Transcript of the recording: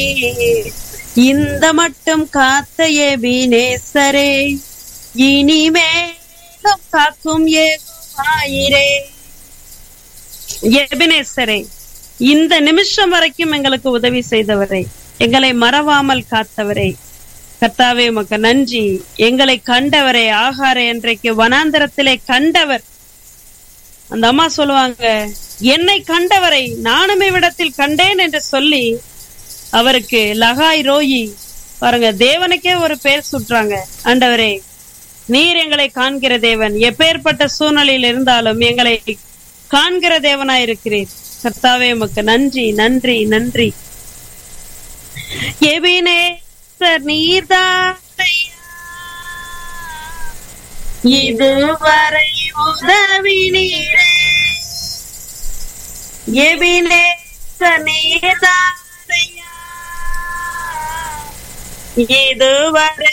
இந்த மட்டும் காத்த எபினேசரே இனிமேலும் காக்கும் ஏகுவாயிரே எபினேசரே இந்த நிமிஷம் வரைக்கும் எங்களுக்கு உதவி செய்தவரே எங்களை மறவாமல் காத்தவரே கர்த்தாவே உமக்கு நன்றி எங்களை கண்டவரே ஆகார என்றைக்கு வனாந்தரத்திலே கண்டவர் அந்த அம்மா சொல்லுவாங்க என்னை கண்டவரை நானும் இவ்விடத்தில் கண்டேன் என்று சொல்லி அவருக்கு லகாய் ரோயி பாருங்க தேவனுக்கே ஒரு பேர் சுட்டுறாங்க ஆண்டவரே நீர் எங்களை காண்கிற தேவன் எப்பேற்பட்ட சூழ்நிலையில் இருந்தாலும் எங்களை காண்கிற தேவனாய் இருக்கிறீர் கர்த்தாவே உமக்கு நன்றி நன்றி நன்றி எபினேசர் நீர்தாரையா இதுவரை உதவி நீரே எபினேசர் நீர்தாரையா இதுவரை